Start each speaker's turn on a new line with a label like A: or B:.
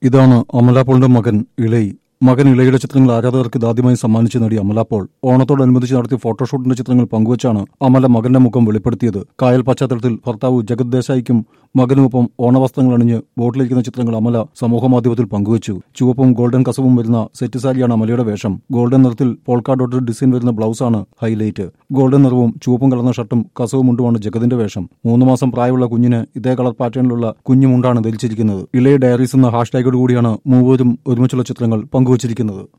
A: ഇതാണ് അമല പോളിന്റെ മകൻ ഇളയി മകൻ ഇളയുടെ ചിത്രങ്ങൾ ആരാധകർക്ക് ഇതാദ്യമായി സമ്മാനിച്ചു നേടി അമല പോൾ ഓണത്തോടനുബന്ധിച്ച് നടത്തിയ ഫോട്ടോഷൂട്ടിന്റെ ചിത്രങ്ങൾ പങ്കുവച്ചാണ് അമല മകന്റെ മുഖം വെളിപ്പെടുത്തിയത് കായൽ പശ്ചാത്തലത്തിൽ ഭർത്താവ് ജഗത് ദേശായിക്കും മകനുമൊപ്പം ഓണവസ്ത്രങ്ങൾ അണിഞ്ഞ് ബോട്ടിലിരിക്കുന്ന ചിത്രങ്ങൾ അമല സമൂഹമാധ്യമത്തിൽ പങ്കുവച്ചു ചുവപ്പും ഗോൾഡൻ കസവും വരുന്ന സെറ്റ് സാരിയാണ് അമലയുടെ വേഷം ഗോൾഡൻ നിറത്തിൽ പോൾക്കാ ഡോട്ട് ഡിസൈൻ വരുന്ന ബ്ലൗസാണ് ഹൈലൈറ്റ് ഗോൾഡൻ നിറവും ചുവപ്പും കലർന്ന ഷർട്ടും കസവും മുണ്ടുമാണ് ജഗതിന്റെ വേഷം മൂന്ന് മാസം പ്രായമുള്ള കുഞ്ഞിന് ഇതേ കളർ പാറ്റേണിലുള്ള കുഞ്ഞുമുണ്ടാണ് ധരിച്ചിരിക്കുന്നത് ഇളയ ഡയറീസ് എന്ന ഹാഷ്ടാഗോട് കൂടിയാണ് മൂവരും ഒരുമിച്ചുള്ള ചിത്രങ്ങൾ പങ്കുവച്ചിരിക്കുന്നത്